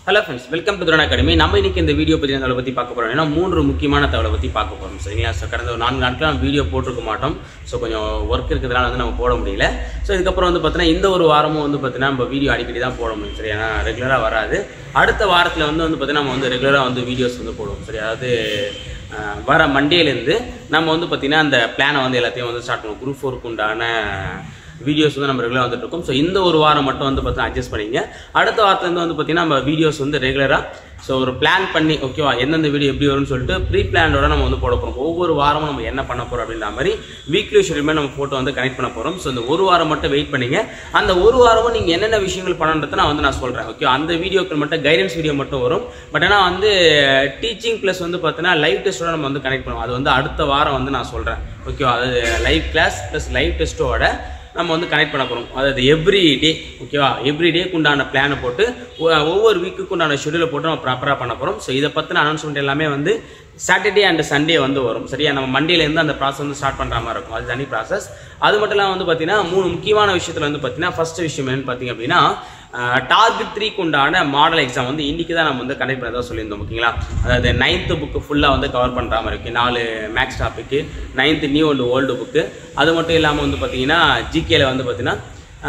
Hello friends welcome to துரண academy நம்ம இன்னைக்கு இந்த வீடியோ பற்றி தகவலை பற்றி பார்க்க போகிறோம் ஏன்னா மூன்று முக்கியமான தகவலை பற்றி பார்க்க போகிறோம் சரிங்களா ஸோ கடந்த ஒரு நான்கு நாட்கள் நம்ம வீடியோ போட்டிருக்க மாட்டோம் ஸோ கொஞ்சம் ஒர்க் இருக்கிறதுனால வந்து நம்ம போட முடியல ஸோ இதுக்கப்புறம் வந்து பார்த்தீங்கன்னா இந்த ஒரு வாரமும் வந்து பார்த்தீங்கன்னா நம்ம வீடியோ அடிக்கடி தான் போட முடியும் சரி ஏன்னா ரெகுலராக வராது அடுத்த வாரத்தில் வந்து வந்து பார்த்தீங்கன்னா நம்ம வந்து ரெகுலராக வந்து வீடியோஸ் வந்து போடுவோம் சரி அதாவது அஹ், வர மண்டேலேருந்து நம்ம வந்து பார்த்தீங்கன்னா அந்த பிளானை வந்து எல்லாத்தையும் வந்து ஸ்டார்ட் பண்ணுவோம் குரூப் ஃபோருக்கு உண்டான வீடியோஸ் வந்து நம்ம ரெகுலராக வந்துட்டு இருக்கோம் ஸோ இந்த ஒரு வாரம் மட்டும் வந்து பார்த்தீங்கன்னா அட்ஜஸ்ட் பண்ணிங்க அடுத்த வாரத்துலேருந்து வந்து பார்த்தீங்கன்னா நம்ம வீடியோஸ் வந்து ரெகுலராக ஸோ ஒரு பிளான் பண்ணி ஓகேவா எந்தெந்த வீடியோ எப்படி வரும்னு சொல்லிட்டு ப்ரீ பிளானோட நம்ம வந்து போட போகிறோம் ஒவ்வொரு வாரமும் நம்ம என்ன பண்ண போகிறோம் அப்படின்ற மாதிரி வீக்லி ஷெடியூலுமே நம்ம ஃபோட்டோ வந்து கனெக்ட் பண்ண போகிறோம் ஸோ இந்த ஒரு வாரம் மட்டும் வெயிட் பண்ணிங்க அந்த ஒரு வாரமும் நீங்கள் என்னென்ன விஷயங்கள் பண்ணணுன்றதை நான் வந்து நான் சொல்கிறேன் ஓகே அந்த வீடியோக்கள் மட்டும் கைடன்ஸ் வீடியோ மட்டும் வரும் பட் ஆனால் வந்து டீச்சிங் ப்ளஸ் வந்து பார்த்தீங்கன்னா லைவ் டெஸ்ட்டோட நம்ம வந்து கனெக்ட் பண்ணுவோம் அது வந்து அடுத்த வாரம் வந்து நான் சொல்கிறேன் ஓகேவா அது லைவ் கிளாஸ் ப்ளஸ் லைவ் டெஸ்ட்டோட நம்ம வந்து கனெக்ட் பண்ண போகிறோம் அதாவது எவ்ரி டே ஓகேவா எவ்ரி டேக்கு உண்டான பிளானை போட்டு ஒ- ஒவ்வொரு வீக்குக்கு உண்டான ஷெடியூலை போட்டு நம்ம ப்ராப்பராக பண்ண போகிறோம் ஸோ இதை பற்றின அனௌன்ஸ்மெண்ட் எல்லாமே வந்து சாட்டர்டே அண்ட் சண்டே வந்து வரும் சரியா நம்ம மண்டேலேருந்து அந்த ப்ராசஸ் வந்து ஸ்டார்ட் பண்ணுற மாதிரி இருக்கும் அது தனி ப்ராசஸ் அது மட்டும் இல்லாமல் வந்து பார்த்தீங்கன்னா மூணு முக்கியமான விஷயத்தில் வந்து பார்த்தீங்கன்னா ஃபர்ஸ்ட் விஷயம் என்னன்னு பார்த்தீங்க அப்படின்னா டார்கெட் த்ரீக்கு உண்டான மாடல் எக்ஸாம் வந்து இன்றைக்கி தான் நம்ம வந்து கனெக்ட் பண்ணதா சொல்லியிருந்தோம் ஓகேங்களா அதாவது நைன்த்து புக்கு ஃபுல்லாக வந்து கவர் பண்ணுற மாதிரி இருக்குது நாலு maths topic ninth new and old book அது மட்டும் இல்லாமல் வந்து பார்த்தீங்கன்னா ஜிகேல வந்து பார்த்தீங்கன்னா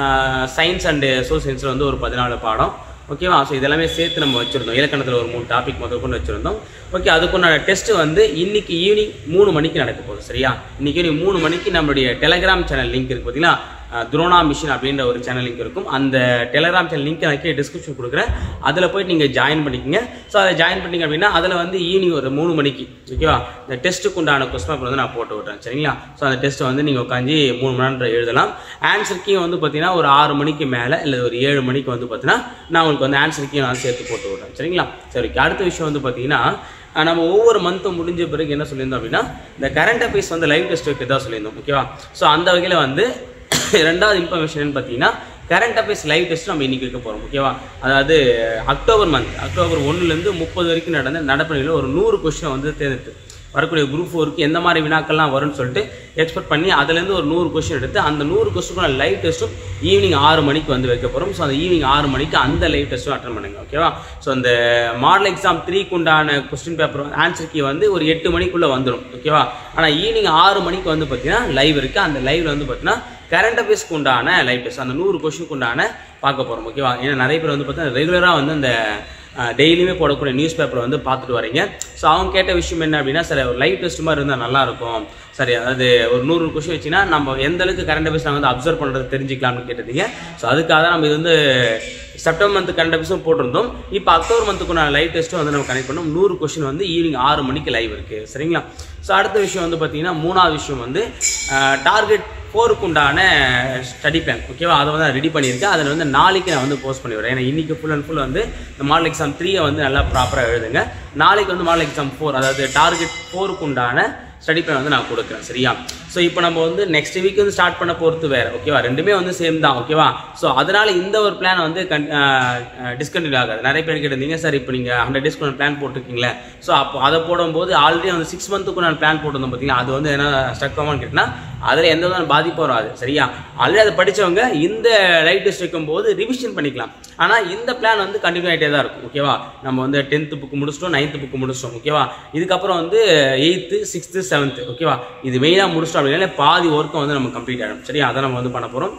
சயின்ஸ் அண்டு சோசியல் சயின்ஸில் வந்து ஒரு பதினாலு பாடம் ஓகேவா ஸோ இதெல்லாமே சேர்த்து நம்ம வச்சுருந்தோம் இலக்கணத்தில் ஒரு மூணு டாபிக் முதல் கொண்டு வச்சுருந்தோம் ஓகே அதுக்குண்டான டெஸ்ட் வந்து இன்னைக்கு ஈவினிங் மூணு மணிக்கு நடக்க போகுது சரியா இன்னைக்கு ஈவினிங் மூணு மணிக்கு நம்மளுடைய டெலகிராம் சேனல் லிங்க் இருக்குது பார்த்தீங்களா அஹ், துரோணா மிஷின் அப்படின்ற ஒரு சேனல் லிங்க் இருக்கும் அந்த டெலகிராம் சேனல் லிங்க் எனக்கு டிஸ்கிரிப்ஷன் கொடுக்குறேன் அதில் போயிட்டு நீங்கள் ஜாயின் பண்ணிக்கங்க ஸோ அதை ஜாயின் பண்ணிங்க அப்படின்னா அதில் வந்து ஈவினிங் ஒரு மூணு மணிக்கு ஓகேவா இந்த டெஸ்ட்டுக்கு உண்டான கொஸ்டின் பேப்பர் வந்து நான் போட்டு விட்றேன் சரிங்களா ஸோ அந்த டெஸ்ட்டை வந்து நீங்கள் உட்காந்து மூணு மணி நேரம் எழுதலாம் ஆன்சர் கீ வந்து பார்த்தீங்கன்னா ஒரு ஆறு மணிக்கு மேலே இல்லை ஒரு ஏழு மணிக்கு வந்து பார்த்தீங்கன்னா நான் உங்களுக்கு வந்து ஆன்சர் கீ நான் சேர்த்து போட்டு விட்றேன் சரிங்களா சரி okay. அடுத்த விஷயம் வந்து பார்த்தீங்கன்னா அஹ் நம்ம ஒவ்வொரு மந்த்தும் முடிஞ்ச பிறகு என்ன சொல்லியிருந்தோம் அப்படின்னா இந்த கரண்ட் அஃபேர்ஸ் வந்து லைவ் டெஸ்ட் வைக்கிறதா சொல்லியிருந்தோம் ஓகேவா ஸோ அந்த வகையில் வந்து ரெண்டாவது இன்ஃபர்மேஷன் பார்த்தீங்கன்னா கரண்ட் அஃபேர்ஸ் லைவ் டெஸ்ட் நம்ம இன்னைக்கு வைக்க போகிறோம் ஓகேவா அதாவது அக்டோபர் மந்த் அக்டோபர் ஒன்றுலேருந்து முப்பது வரைக்கும் நடந்த நடப்பணியில் ஒரு நூறு கொஸ்டினை வந்து தேர்ந்தெடுத்து வரக்கூடிய குரூப் ஃபோருக்கு எந்த மாதிரி வினாக்கள்லாம் வரும்னு சொல்லிட்டு எக்ஸ்பெக்ட் பண்ணி அதுலேருந்து ஒரு நூறு கொஸ்டின் எடுத்து அந்த நூறு கொஸ்டினுக்கான லைவ் டெஸ்ட்டும் ஈவினிங் ஆறு மணிக்கு வந்து வைக்க போகிறோம் ஸோ அந்த ஈவினிங் ஆறு மணிக்கு அந்த லைவ் டெஸ்ட்டும் அட்டன் பண்ணுங்க ஓகேவா ஸோ அந்த மாடல் எக்ஸாம் த்ரீக்கு உண்டான கொஸ்டின் பேப்பர் ஆன்சர் கீ வந்து ஒரு எட்டு மணிக்குள்ளே வந்துடும் ஓகேவா ஆனால் ஈவினிங் ஆறு மணிக்கு வந்து பார்த்தீங்கன்னா லைவ் இருக்குது அந்த லைவ்ல வந்து பார்த்தீங்கன்னா கரண்ட் அஃபேர்ஸ்க்கு உண்டான லைவ் டெஸ்ட் அந்த நூறு கொஸ்டினுக்கு உண்டான பார்க்க போகிறோம் ஓகேவா ஏன்னா நிறைய பேர் வந்து பார்த்தீங்கன்னா ரெகுலராக வந்து அந்த டெய்லியுமே போடக்கூடிய நியூஸ் பேப்பரை வந்து பார்த்துட்டு வரீங்க ஸோ அவங்க கேட்ட விஷயம் என்ன அப்படின்னா சரி ஒரு லைவ் டெஸ்ட் மாதிரி இருந்தால் நல்லா இருக்கும் சரி அதாவது ஒரு நூறு கொஷின் வச்சுன்னா நம்ம எந்த அளவுக்கு கரண்ட் அஃபேர்ஸ் நாங்கள் வந்து அப்சர்வ் பண்ணுறது தெரிஞ்சுக்கலாம்னு கேட்டிருந்தீங்க ஸோ அதுக்காக தான் நம்ம இது வந்து செப்டம்பர் மந்த் கரண்ட் அஃபேர்ஸும் போட்டிருந்தோம் இப்போ அக்டோபர் மந்த்துக்குள்ள லைவ் டெஸ்ட்டும் வந்து நம்ம கனெக்ட் பண்ணோம் நூறு கொஷின் வந்து ஈவினிங் ஆறு மணிக்கு லைவ் இருக்குது சரிங்களா ஸோ அடுத்த விஷயம் வந்து பார்த்தீங்கன்னா மூணாவது விஷயம் வந்து டார்கெட் ஃபோருக்கு உண்டான ஸ்டடி பிளான் ஓகேவா அதை வந்து ரெடி பண்ணியிருக்கேன் அதில் வந்து நாளைக்கு நான் வந்து போஸ்ட் பண்ணி வரேன் ஏன்னா இன்னைக்கு ஃபுல் அண்ட் ஃபுல் வந்து இந்த மாடல் எக்ஸாம் த்ரீயை வந்து நல்லா ப்ராப்பராக எழுதுங்க நாளைக்கு வந்து மாடல் எக்ஸாம் ஃபோர் அதாவது டார்கெட் ஃபோருக்கு உண்டான ஸ்டடி பிளான் வந்து நான் கொடுக்குறேன் சரியா ஸோ இப்போ நம்ம வந்து நெக்ஸ்ட் வீக் வந்து ஸ்டார்ட் பண்ண போகிறது வேறு ஓகேவா ரெண்டுமே வந்து சேம் தான் ஓகேவா ஸோ அதனால் இந்த ஒரு பிளான் வந்து கன் டிஸ்கண்டினியூ ஆகாது நிறைய பேர் கேட்டிருந்தீங்க சார் இப்போ நீங்கள் ஹண்ட்ரட் டேஸ்க்கு பிளான் போட்டிருக்கீங்களே ஸோ அப்போ அதை போடும்போது ஆல்ரெடி வந்து சிக்ஸ் மந்த்துக்கு நான் பிளான் போட்டிருந்தோம் பார்த்தீங்களா அது வந்து என்ன ஸ்டக் ஆகான்னு கேட்டிங்கன்னா அதில் எந்த விதமான பாதிப்பும் வராது சரியா ஆல்ரெடி அதை படித்தவங்க இந்த லைட் டெஸ்ட் வைக்கும்போது ரிவிஷன் பண்ணிக்கலாம் ஆனால் இந்த பிளான் வந்து கண்டினியூ ஆகிட்டே தான் இருக்கும் ஓகேவா நம்ம வந்து டென்த்து புக்கு முடிச்சிட்டோம் நைன்த்து புக்கு முடிச்சிட்டோம் ஓகேவா இதுக்கப்புறம் வந்து எயித்து சிக்ஸ்த்து செவன்த்து ஓகேவா இது மெயினாக முடிச்சிட்டோம் அப்படின்னா பாதி ஒர்க்கும் வந்து நம்ம கம்ப்ளீட் ஆகிடும் சரியா அதை நம்ம வந்து பண்ண போகிறோம்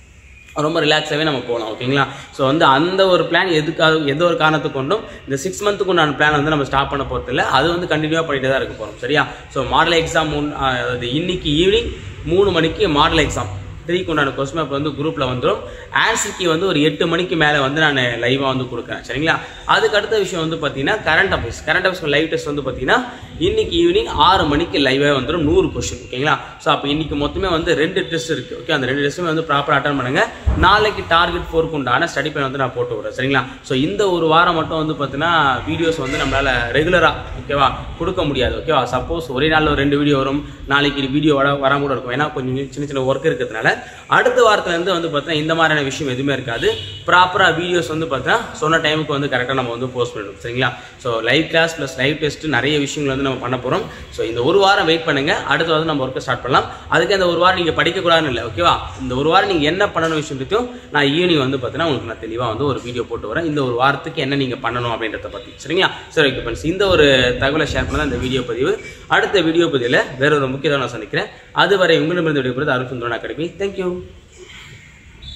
ரொம்ப ரிலாக்ஸாகவே நம்ம போகலாம் ஓகேங்களா ஸோ வந்து அந்த ஒரு பிளான் எதுக்காக எந்த ஒரு காரணத்துக்கு கொண்டும் இந்த சிக்ஸ் மந்த்துக்கு உண்டான பிளான் வந்து நம்ம ஸ்டாப் பண்ண போகிறது இல்லை அது வந்து கண்டினியூவாக பண்ணிட்டு தான் இருக்க போகிறோம் சரியா ஸோ மாடல் எக்ஸாம் முன் அதாவது இன்னைக்கு ஈவினிங் மூணு மணிக்கு மாடல் எக்ஸாம் த்ரீக்கு உண்டான கொஸ்டின் பேப்பர் வந்து குரூப்பில் வந்துடும் ஆன்சர் கீ வந்து ஒரு எட்டு மணிக்கு மேலே வந்து நான் லைவாக வந்து கொடுக்குறேன் சரிங்களா அதுக்கு அடுத்த விஷயம் வந்து பார்த்தீங்கன்னா current affairs current affairs live test வந்து பார்த்தீங்கன்னா இன்னைக்கு ஈவினிங் ஆறு மணிக்கு லைவாக வந்துடும் நூறு கொஸ்டின் ஓகேங்களா ஸோ அப்போ இன்னைக்கு மொத்தமே வந்து ரெண்டு டெஸ்ட் இருக்குது ஓகே அந்த ரெண்டு டெஸ்ட்டுமே வந்து ப்ராப்பராக அட்டன் பண்ணுங்க நாளைக்கு டார்கெட் ஃபோருக்கு உண்டான ஸ்டடி பிளான் வந்து நான் போட்டு விடுறேன் சரிங்களா ஸோ இந்த ஒரு வாரம் மட்டும் வந்து பார்த்தீங்கன்னா வீடியோஸ் வந்து நம்மளால் ரெகுலராக ஓகேவா கொடுக்க முடியாது ஓகேவா சப்போஸ் ஒரே நாளில் ஒரு ரெண்டு வீடியோ வரும் நாளைக்கு வீடியோ வர வராம கூட இருக்கும் ஏன்னா கொஞ்சம் சின்ன சின்ன ஒர்க் இருக்கிறதுனால அடுத்த வாரத்துலேருந்து வந்து பார்த்தீங்கன்னா இந்த மாதிரியான விஷயம் எதுவுமே இருக்காது ப்ராப்பராக வீடியோஸ் வந்து பார்த்தீங்கன்னா சொன்ன டைமுக்கு வந்து கரெக்டாக நம்ம வந்து போஸ்ட் பண்ணிடும் சரிங்களா so live class plus live test நிறைய விஷயங்கள் வந்து வந்து நம்ம பண்ண போகிறோம் ஸோ இந்த ஒரு வாரம் வெயிட் பண்ணுங்க அடுத்த வாரம் நம்ம ஒர்க்கை ஸ்டார்ட் பண்ணலாம் அதுக்கு அந்த ஒரு வாரம் நீங்கள் படிக்கக்கூடாதுன்னு இல்லை ஓகேவா இந்த ஒரு வாரம் நீங்கள் என்ன பண்ணணும் விஷயம் பற்றியும் நான் ஈவினிங் வந்து பார்த்தீங்கன்னா உங்களுக்கு நான் தெளிவாக வந்து ஒரு வீடியோ போட்டு வரேன் இந்த ஒரு வாரத்துக்கு என்ன நீங்கள் பண்ணணும் அப்படின்றத பற்றி சரிங்களா சரி ஓகே ஃப்ரெண்ட்ஸ் இந்த ஒரு தகவலை ஷேர் பண்ண தான் இந்த வீடியோ பதிவு அடுத்த வீடியோ பதிவில் வேற ஒரு முக்கியமான நான் சந்திக்கிறேன் அதுவரை உங்களிடமிருந்து விடைபெறுவது அருள் சுந்தரன் அகாடமி தேங்க்யூ